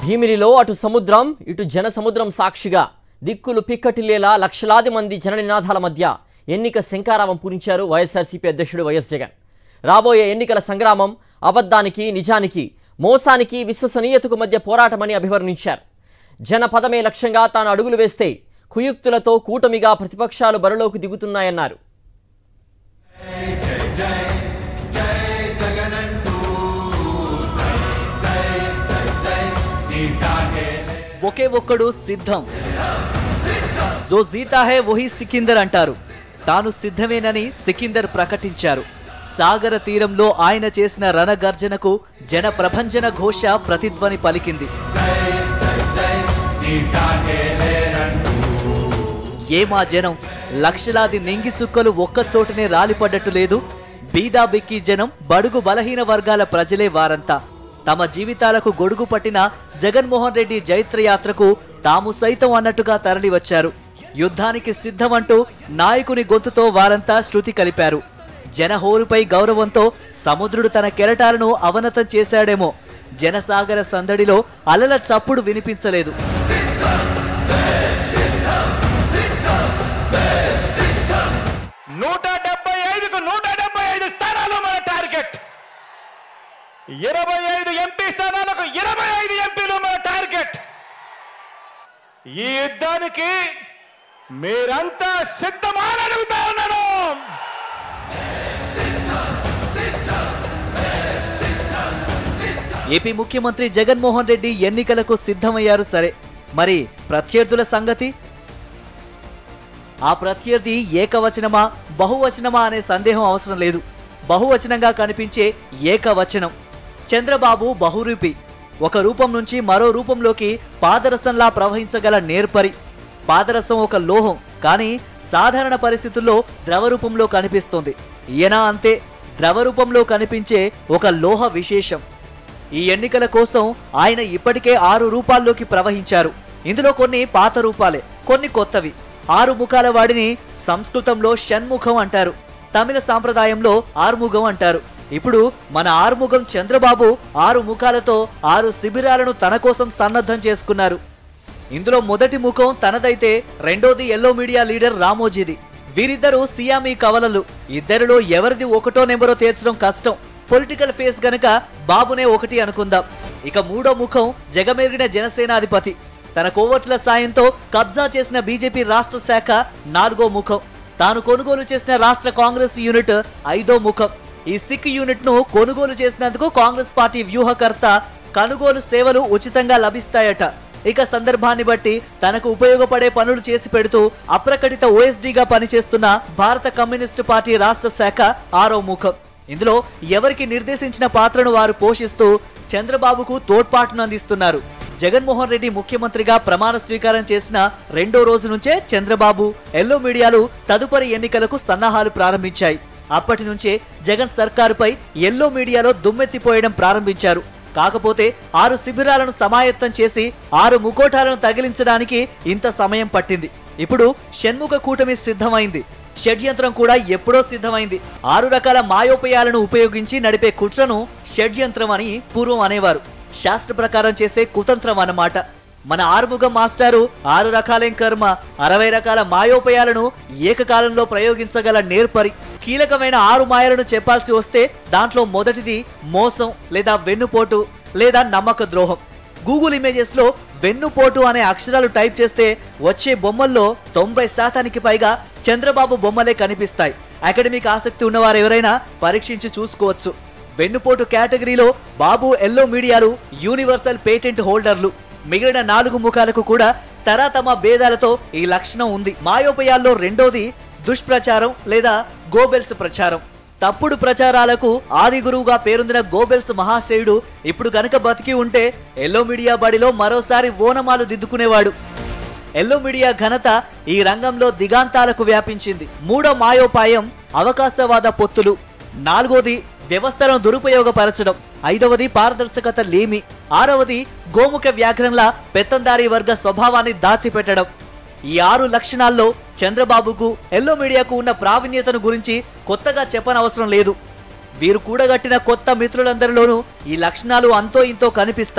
భీమిలిలో అటు సముద్రం ఇటు జన సముద్రం సాక్షిగా దిక్కులు పిక్కటిల్లేలా లక్షలాది మంది జన నినాదాల మధ్య ఎన్నిక శంకారావం పూరించారు వైఎస్ఆర్సీపీ అధ్యక్షుడు వైఎస్ జగన్ రాబోయే ఎన్నికల సంగ్రామం అబద్ధానికి నిజానికి మోసానికి విశ్వసనీయతకు మధ్య పోరాటమని అభివర్ణించారు జన పదమే లక్ష్యంగా తాను అడుగులు వేస్తే కుయుక్తులతో కూటమిగా ప్రతిపక్షాలు బరిలోకి దిగుతున్నాయన్నారు ఒకే ఒక్కడు సిద్ధం జో జీతా హే వహి సికిందర్ అంటారు తాను సిద్ధమేనని సికిందర్ ప్రకటించారు సాగర తీరంలో ఆయన చేసిన రణగర్జనకు జన ప్రభంజన ఘోష ప్రతిధ్వని పలికింది ఏమా జనం లక్షలాది నెంగి చుక్కలు ఒక్క చోటనే రాలిపడ్డట్టు లేదు బీదా బిక్కి జనం బడుగు బలహీన వర్గాల ప్రజలే వారంతా తమ జీవితాలకు గొడుగు పట్టిన జగన్మోహన్ రెడ్డి జైత్రయాత్రకు తాము సైతం అన్నట్టుగా తరలివచ్చారు యుద్ధానికి సిద్ధమంటూ నాయకుని గొంతుతో వారంతా శృతి కలిపారు జనహోరుపై గౌరవంతో సముద్రుడు తన కెరటాలను అవనతం చేశాడేమో జనసాగర సందడిలో అలల చప్పుడు వినిపించలేదు నూట డెబ్బై ఐదుకు నూట డెబ్బై ఐదు స్థానాలు మన టార్గెట్ ఇరవై ఐదు ఎంపీ స్థానాలకు ఇరవై ఐదు ఎంపీలు మన టార్గెట్ ఈ యుద్ధానికి మీరంతా సిద్ధమా అని అడుగుతా ఉన్నాను ఏపీ ముఖ్యమంత్రి జగన్మోహన్ రెడ్డి ఎన్నికలకు సిద్ధమయ్యారు సరే మరి ప్రత్యర్థుల సంగతి ఆ ప్రత్యర్థి ఏకవచనమా బహువచనమా అనే సందేహం అవసరం లేదు బహువచనంగా కనిపించే ఏకవచనం చంద్రబాబు బహురూపి ఒక రూపం నుంచి మరో రూపంలోకి పాదరసంలా ప్రవహించగల నేర్పరి పాదరసం ఒక లోహం కానీ సాధారణ పరిస్థితుల్లో ద్రవ రూపంలో కనిపిస్తుంది ఈయన అంతే ద్రవ రూపంలో కనిపించే ఒక లోహ విశేషం ఈ ఎన్నికల కోసం ఆయన ఇప్పటికే ఆరు రూపాల్లోకి ప్రవహించారు ఇందులో కొన్ని పాత రూపాలే కొన్ని కొత్తవి ఆరు ముఖాల వాడిని సంస్కృతంలో షణ్ముఖం అంటారు తమిళ సాంప్రదాయంలో ఆరుముఖం అంటారు ఇప్పుడు మన ఆరుముఖం చంద్రబాబు ఆరు ముఖాలతో ఆరు శిబిరాలను తన కోసం సన్నద్ధం చేసుకున్నారు ఇందులో మొదటి ముఖం తనదైతే రెండోది ఎల్లో మీడియా లీడర్ రామోజీది వీరిద్దరూ సియామీ కవలలు ఇద్దరిలో ఎవరిది ఒకటో నెంబరో తేల్చడం కష్టం పొలిటికల్ ఫేస్ గనక బాబునే ఒకటి అనుకుందాం ఇక మూడో ముఖం జగమెరిగిన జనసేనాధిపతి తన కోవట్ల సాయంతో కబ్జా చేసిన బీజేపీ రాష్ట్ర శాఖ నాలుగో ముఖం తాను కొనుగోలు చేసిన రాష్ట్ర కాంగ్రెస్ యూనిట్ ఐదో ముఖం ఈ సిక్ యూనిట్ ను కొనుగోలు చేసినందుకు కాంగ్రెస్ పార్టీ వ్యూహకర్త కొనుగోలు సేవలు ఉచితంగా లభిస్తాయట ఇక సందర్భాన్ని బట్టి తనకు ఉపయోగపడే పనులు చేసి పెడుతూ అప్రకటిత ఓఎస్డీగా పనిచేస్తున్న భారత కమ్యూనిస్టు పార్టీ రాష్ట్ర శాఖ ఆరో ముఖం ఇందులో ఎవరికి నిర్దేశించిన పాత్రను వారు పోషిస్తూ చంద్రబాబుకు తోడ్పాటును అందిస్తున్నారు జగన్మోహన్ రెడ్డి ముఖ్యమంత్రిగా ప్రమాణ స్వీకారం చేసిన రెండో రోజు నుంచే చంద్రబాబు ఎల్లో మీడియాలు తదుపరి ఎన్నికలకు సన్నాహాలు ప్రారంభించాయి అప్పటి నుంచే జగన్ సర్కారుపై ఎల్లో మీడియాలో దుమ్మెత్తిపోయడం ప్రారంభించారు కాకపోతే ఆరు శిబిరాలను సమాయత్తం చేసి ఆరు ముకోటాలను తగిలించడానికి ఇంత సమయం పట్టింది ఇప్పుడు షణ్ముఖ కూటమి సిద్ధమైంది షడ్యంత్రం కూడా ఎప్పుడో సిద్ధమైంది ఆరు రకాల మాయోపయాలను ఉపయోగించి నడిపే కుట్రను షడ్యంత్రం అని పూర్వం అనేవారు శాస్త్ర ప్రకారం చేసే కుతంత్రం అన్నమాట మన ఆరుముఖం మాస్టారు ఆరు రకాలేం కర్మ అరవై రకాల మాయోపయాలను ఏకకాలంలో ప్రయోగించగల నేర్పరి కీలకమైన ఆరు మాయలను చెప్పాల్సి వస్తే దాంట్లో మొదటిది మోసం లేదా వెన్నుపోటు లేదా నమ్మక ద్రోహం గూగుల్ ఇమేజెస్ లో వెన్నుపోటు అనే అక్షరాలు టైప్ చేస్తే వచ్చే బొమ్మల్లో తొంభై శాతానికి పైగా చంద్రబాబు బొమ్మలే కనిపిస్తాయి అకాడమిక్ ఆసక్తి ఉన్నవారు ఎవరైనా పరీక్షించి చూసుకోవచ్చు వెన్నుపోటు కేటగిరీలో బాబు ఎల్లో మీడియాలు యూనివర్సల్ పేటెంట్ హోల్డర్లు మిగిలిన నాలుగు ముఖాలకు కూడా తరాతమ భేదాలతో ఈ లక్షణం ఉంది మాయోపయాల్లో రెండోది దుష్ప్రచారం లేదా గోబెల్స్ ప్రచారం తప్పుడు ప్రచారాలకు ఆది గురువుగా పేరొందిన గోబెల్స్ మహాశయుడు ఇప్పుడు గనక బతికి ఉంటే ఎల్లో మీడియా బడిలో మరోసారి ఓనమాలు దిద్దుకునేవాడు ఎల్లో మీడియా ఘనత ఈ రంగంలో దిగాంతాలకు వ్యాపించింది మూడో మాయోపాయం అవకాశవాద పొత్తులు నాలుగోది వ్యవస్థలను దురుపయోగపరచడం ఐదవది పారదర్శకత లేమి ఆరవది గోముఖ వ్యాఘ్రంలా పెత్తందారీ వర్గ స్వభావాన్ని దాచిపెట్టడం ఈ ఆరు లక్షణాల్లో చంద్రబాబుకు ఎల్లో మీడియాకు ఉన్న ప్రావీణ్యతను గురించి కొత్తగా చెప్పనవసరం లేదు వీరు కూడగట్టిన కొత్త మిత్రులందరిలోనూ ఈ లక్షణాలు అంతో ఇంతో కనిపిస్తాయి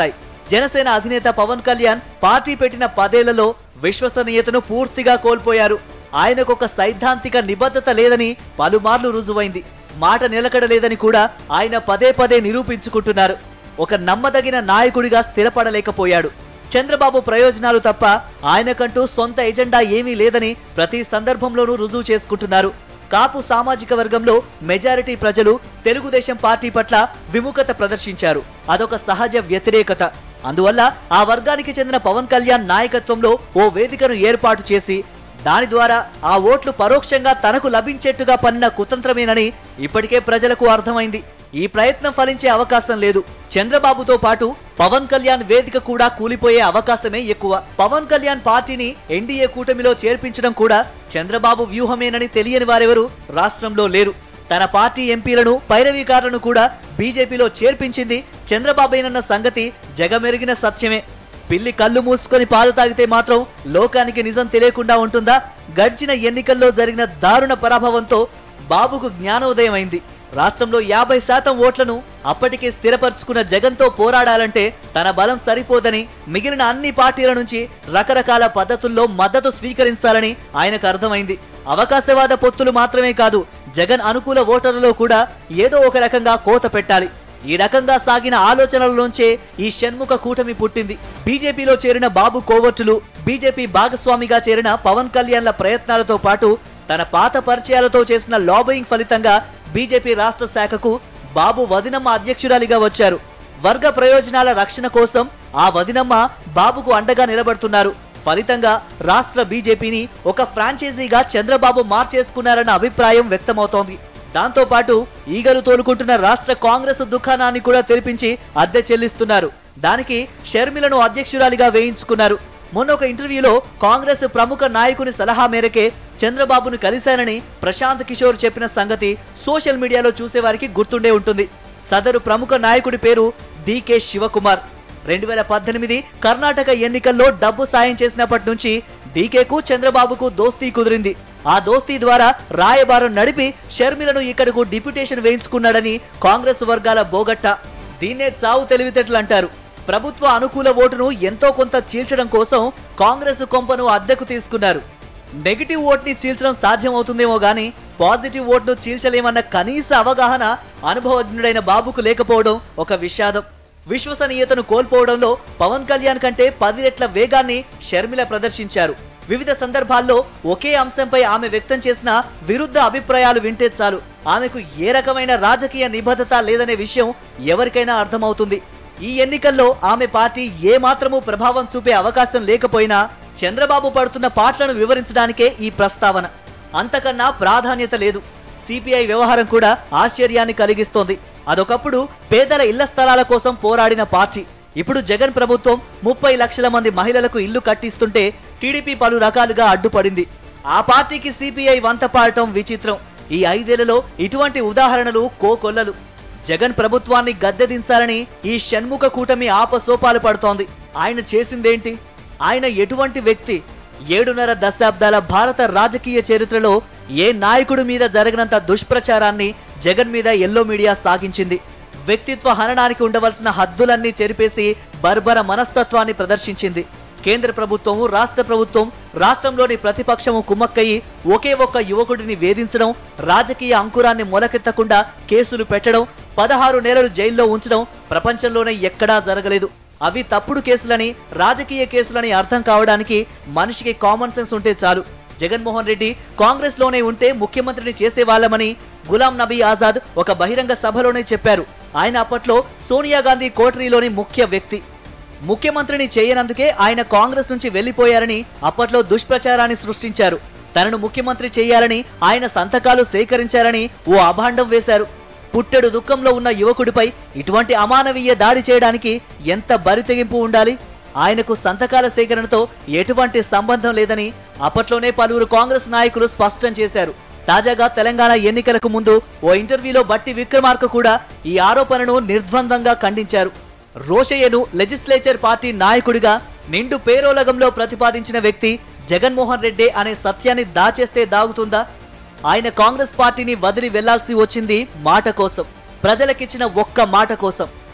జనసేన అధినేత పవన్ కళ్యాణ్ పార్టీ పెట్టిన పదేళ్లలో విశ్వసనీయతను పూర్తిగా కోల్పోయారు ఆయనకు ఒక సైద్ధాంతిక నిబద్ధత లేదని పలుమార్లు రుజువైంది మాట నిలకడలేదని కూడా ఆయన పదే పదే నిరూపించుకుంటున్నారు ఒక నమ్మదగిన నాయకుడిగా స్థిరపడలేకపోయాడు చంద్రబాబు ప్రయోజనాలు తప్ప ఆయనకంటూ సొంత ఎజెండా ఏమీ లేదని ప్రతి సందర్భంలోనూ రుజువు చేసుకుంటున్నారు కాపు సామాజిక వర్గంలో మెజారిటీ ప్రజలు తెలుగుదేశం పార్టీ పట్ల విముఖత ప్రదర్శించారు అదొక సహజ వ్యతిరేకత అందువల్ల ఆ వర్గానికి చెందిన పవన్ కళ్యాణ్ నాయకత్వంలో ఓ వేదికను ఏర్పాటు చేసి దాని ద్వారా ఆ ఓట్లు పరోక్షంగా తనకు లభించేట్టుగా పన్న కుతంత్రమేనని ఇప్పటికే ప్రజలకు అర్థమైంది ఈ ప్రయత్నం ఫలించే అవకాశం లేదు చంద్రబాబుతో పాటు పవన్ కళ్యాణ్ వేదిక కూడా కూలిపోయే అవకాశమే ఎక్కువ పవన్ కళ్యాణ్ పార్టీని ఎన్డీఏ కూటమిలో చేర్పించడం కూడా చంద్రబాబు వ్యూహమేనని తెలియని వారెవరు రాష్ట్రంలో లేరు తన పార్టీ ఎంపీలను పైరవీకారులను కూడా బీజేపీలో చేర్పించింది చంద్రబాబేనన్న సంగతి జగమెరిగిన సత్యమే పిల్లి కళ్ళు మూసుకొని పాలు తాగితే మాత్రం లోకానికి నిజం తెలియకుండా ఉంటుందా గడిచిన ఎన్నికల్లో జరిగిన దారుణ పరాభవంతో బాబుకు జ్ఞానోదయం అయింది రాష్ట్రంలో యాభై శాతం ఓట్లను అప్పటికే స్థిరపరుచుకున్న జగన్తో పోరాడాలంటే తన బలం సరిపోదని మిగిలిన అన్ని పార్టీల నుంచి రకరకాల పద్ధతుల్లో మద్దతు స్వీకరించాలని ఆయనకు అర్థమైంది అవకాశవాద పొత్తులు మాత్రమే కాదు జగన్ అనుకూల ఓటర్లలో కూడా ఏదో ఒక రకంగా కోత పెట్టాలి ఈ రకంగా సాగిన ఆలోచనలలోంచే ఈ షణ్ముఖ కూటమి పుట్టింది బీజేపీలో చేరిన బాబు కోవర్టులు బీజేపీ భాగస్వామిగా చేరిన పవన్ కళ్యాణ్ల ప్రయత్నాలతో పాటు తన పాత పరిచయాలతో చేసిన లాబింగ్ ఫలితంగా బీజేపీ రాష్ట్ర శాఖకు బాబు వదినమ్మ అధ్యక్షురాలిగా వచ్చారు వర్గ ప్రయోజనాల రక్షణ కోసం ఆ వదినమ్మ బాబుకు అండగా నిలబడుతున్నారు ఫలితంగా రాష్ట్ర బీజేపీని ఒక ఫ్రాంచైజీగా చంద్రబాబు మార్చేసుకున్నారన్న అభిప్రాయం వ్యక్తమవుతోంది దాంతో పాటు ఈగలు తోలుకుంటున్న రాష్ట్ర కాంగ్రెస్ దుకాణాన్ని కూడా తెరిపించి అద్దె చెల్లిస్తున్నారు దానికి షర్మిలను అధ్యక్షురాలిగా వేయించుకున్నారు మొన్న ఒక ఇంటర్వ్యూలో కాంగ్రెస్ ప్రముఖ నాయకుని సలహా మేరకే చంద్రబాబును కలిశానని ప్రశాంత్ కిషోర్ చెప్పిన సంగతి సోషల్ మీడియాలో చూసేవారికి గుర్తుండే ఉంటుంది సదరు ప్రముఖ నాయకుడి పేరు డికే శివకుమార్ రెండు వేల పద్దెనిమిది కర్ణాటక ఎన్నికల్లో డబ్బు సాయం చేసినప్పటి నుంచి డీకేకు చంద్రబాబుకు దోస్తీ కుదిరింది ఆ దోస్తీ ద్వారా రాయబారం నడిపి షర్మిలను ఇక్కడకు డిప్యుటేషన్ వేయించుకున్నాడని కాంగ్రెస్ వర్గాల బోగట్ట దీన్నే చావు తెలివితేటలు అంటారు ప్రభుత్వ అనుకూల ఓటును ఎంతో కొంత చీల్చడం కోసం కాంగ్రెస్ కొంపను అద్దెకు తీసుకున్నారు నెగిటివ్ ఓట్ని చీల్చడం సాధ్యమవుతుందేమో గానీ పాజిటివ్ ఓట్ను చీల్చలేమన్న కనీస అవగాహన అనుభవజ్ఞుడైన బాబుకు లేకపోవడం ఒక విషాదం విశ్వసనీయతను కోల్పోవడంలో పవన్ కళ్యాణ్ కంటే పది రెట్ల వేగాన్ని షర్మిల ప్రదర్శించారు వివిధ సందర్భాల్లో ఒకే అంశంపై ఆమె వ్యక్తం చేసిన విరుద్ధ అభిప్రాయాలు వింటే చాలు ఆమెకు ఏ రకమైన రాజకీయ నిబద్ధత లేదనే విషయం ఎవరికైనా అర్థమవుతుంది ఈ ఎన్నికల్లో ఆమె పార్టీ ఏ మాత్రమూ ప్రభావం చూపే అవకాశం లేకపోయినా చంద్రబాబు పడుతున్న పాటలను వివరించడానికే ఈ ప్రస్తావన అంతకన్నా ప్రాధాన్యత లేదు సిపిఐ వ్యవహారం కూడా ఆశ్చర్యాన్ని కలిగిస్తోంది అదొకప్పుడు పేదల ఇళ్ల స్థలాల కోసం పోరాడిన పార్టీ ఇప్పుడు జగన్ ప్రభుత్వం ముప్పై లక్షల మంది మహిళలకు ఇల్లు కట్టిస్తుంటే టీడీపీ పలు రకాలుగా అడ్డుపడింది ఆ పార్టీకి సిపిఐ వంత పాడటం విచిత్రం ఈ ఐదేళ్లలో ఇటువంటి ఉదాహరణలు కోకొల్లలు జగన్ ప్రభుత్వాన్ని గద్దెదించాలని ఈ షణ్ముఖ కూటమి ఆపసోపాలు పడుతోంది ఆయన చేసిందేంటి ఆయన ఎటువంటి వ్యక్తి ఏడున్నర దశాబ్దాల భారత రాజకీయ చరిత్రలో ఏ నాయకుడి మీద జరగనంత దుష్ప్రచారాన్ని జగన్ మీద ఎల్లో మీడియా సాగించింది వ్యక్తిత్వ హననానికి ఉండవలసిన హద్దులన్నీ చెరిపేసి బర్బర మనస్తత్వాన్ని ప్రదర్శించింది కేంద్ర ప్రభుత్వము రాష్ట్ర ప్రభుత్వం రాష్ట్రంలోని ప్రతిపక్షము కుమ్మక్కయి ఒకే ఒక్క యువకుడిని వేధించడం రాజకీయ అంకురాన్ని మొలకెత్తకుండా కేసులు పెట్టడం పదహారు నెలలు జైల్లో ఉంచడం ప్రపంచంలోనే ఎక్కడా జరగలేదు అవి తప్పుడు కేసులని రాజకీయ కేసులని అర్థం కావడానికి మనిషికి కామన్ సెన్స్ ఉంటే చాలు జగన్మోహన్ రెడ్డి కాంగ్రెస్ లోనే ఉంటే ముఖ్యమంత్రిని చేసేవాళ్లమని గులాం నబీ ఆజాద్ ఒక బహిరంగ సభలోనే చెప్పారు ఆయన అప్పట్లో సోనియా గాంధీ కోటరీలోని ముఖ్య వ్యక్తి ముఖ్యమంత్రిని చేయనందుకే ఆయన కాంగ్రెస్ నుంచి వెళ్లిపోయారని అప్పట్లో దుష్ప్రచారాన్ని సృష్టించారు తనను ముఖ్యమంత్రి చేయాలని ఆయన సంతకాలు సేకరించారని ఓ అభాండం వేశారు పుట్టెడు దుఃఖంలో ఉన్న యువకుడిపై ఇటువంటి అమానవీయ దాడి చేయడానికి ఎంత బరితెగింపు ఉండాలి ఆయనకు సంతకాల సేకరణతో ఎటువంటి సంబంధం లేదని అప్పట్లోనే పలువురు కాంగ్రెస్ నాయకులు స్పష్టం చేశారు తాజాగా తెలంగాణ ఎన్నికలకు ముందు ఓ ఇంటర్వ్యూలో బట్టి విక్రమార్క కూడా ఈ ఆరోపణను నిర్ద్వందంగా ఖండించారు రోషయ్యను లెజిస్లేచర్ పార్టీ నాయకుడిగా నిండు పేరోలగంలో ప్రతిపాదించిన వ్యక్తి జగన్మోహన్ రెడ్డి అనే సత్యాన్ని దాచేస్తే దాగుతుందా ఆయన కాంగ్రెస్ పార్టీని వదిలి వెళ్లాల్సి వచ్చింది మాట కోసం ప్రజలకిచ్చిన ఒక్క మాట కోసం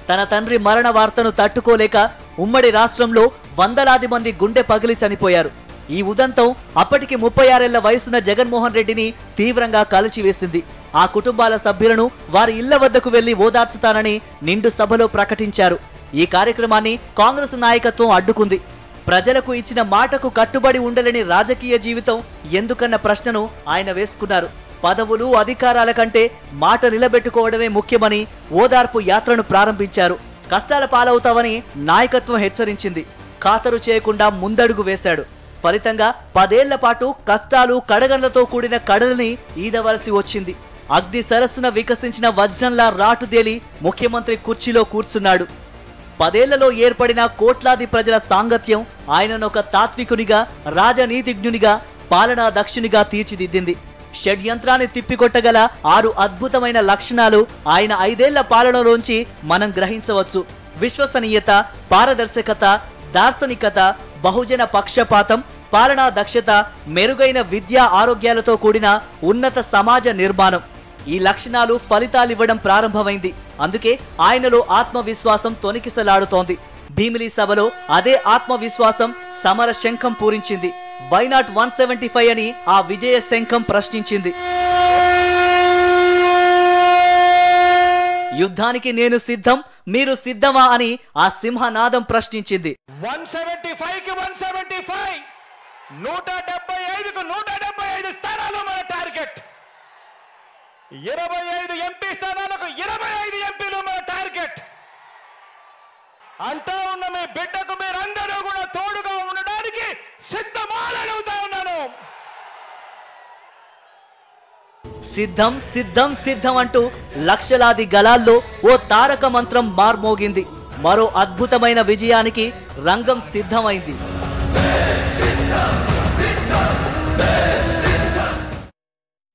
తన తండ్రి మరణ వార్తను తట్టుకోలేక ఉమ్మడి రాష్ట్రంలో వందలాది మంది గుండె పగిలి చనిపోయారు ఈ ఉదంతం అప్పటికి ముప్పై ఆరేళ్ల వయసున్న జగన్మోహన్ రెడ్డిని తీవ్రంగా కలిచివేసింది ఆ కుటుంబాల సభ్యులను వారి ఇళ్ల వద్దకు వెళ్లి ఓదార్చుతానని నిండు సభలో ప్రకటించారు ఈ కార్యక్రమాన్ని కాంగ్రెస్ నాయకత్వం అడ్డుకుంది ప్రజలకు ఇచ్చిన మాటకు కట్టుబడి ఉండలేని రాజకీయ జీవితం ఎందుకన్న ప్రశ్నను ఆయన వేసుకున్నారు పదవులు అధికారాల కంటే మాట నిలబెట్టుకోవడమే ముఖ్యమని ఓదార్పు యాత్రను ప్రారంభించారు కష్టాల పాలవుతావని నాయకత్వం హెచ్చరించింది ఖాతరు చేయకుండా ముందడుగు వేశాడు ఫలితంగా పదేళ్ల పాటు కష్టాలు కడగండ్లతో కూడిన కడలిని ఈదవలసి వచ్చింది అగ్ని సరస్సున వికసించిన వజ్రంలా రాటుదేలి ముఖ్యమంత్రి కుర్చీలో కూర్చున్నాడు పదేళ్లలో ఏర్పడిన కోట్లాది ప్రజల సాంగత్యం ఆయననొక తాత్వికునిగా రాజనీతిజ్ఞునిగా పాలనా దక్షునిగా తీర్చిదిద్దింది షడ్యంత్రాన్ని తిప్పికొట్టగల ఆరు అద్భుతమైన లక్షణాలు ఆయన ఐదేళ్ల పాలనలోంచి మనం గ్రహించవచ్చు విశ్వసనీయత పారదర్శకత దార్శనికత బహుజన పక్షపాతం పాలనా దక్షత మెరుగైన విద్యా ఆరోగ్యాలతో కూడిన ఉన్నత సమాజ నిర్మాణం ఈ లక్షణాలు ఫలితాలివ్వడం ప్రారంభమైంది అందుకే ఆయనలో ఆత్మవిశ్వాసం తొనికిసలాడుతోంది భీమిలి సభలో అదే ఆత్మవిశ్వాసం సమర శంఖం పూరించింది వైనాట్ వన్ సెవెంటీ ఫైవ్ అని ఆ విజయ శంఖం ప్రశ్నించింది యుద్ధానికి నేను సిద్ధం మీరు సిద్ధమా అని ఆ సింహనాదం ప్రశ్నించింది వన్ సెవెంటీ ఫైవ్ కి వన్ సెవెంటీ ఫైవ్ నూట డెబ్బై ఐదుకు నూట డెబ్బై ఐదు స్థానాలు మన టార్గెట్ ఇరవై ఐదు ఎంపీ స్థానాలకు ఇరవై ఐదు ఎంపీలు మన టార్గెట్ అంటా ఉన్న మీ బిడ్డకు మీరందరూ కూడా తోడుగా ఉండడానికి సిద్ధమాలని అడుగుతా ఉన్నాను సిద్ధం సిద్ధం సిద్ధం అంటూ లక్షలాది గలాల్లో ఓ తారక మంత్రం మార్మోగింది మరో అద్భుతమైన విజయానికి రంగం సిద్ధమైంది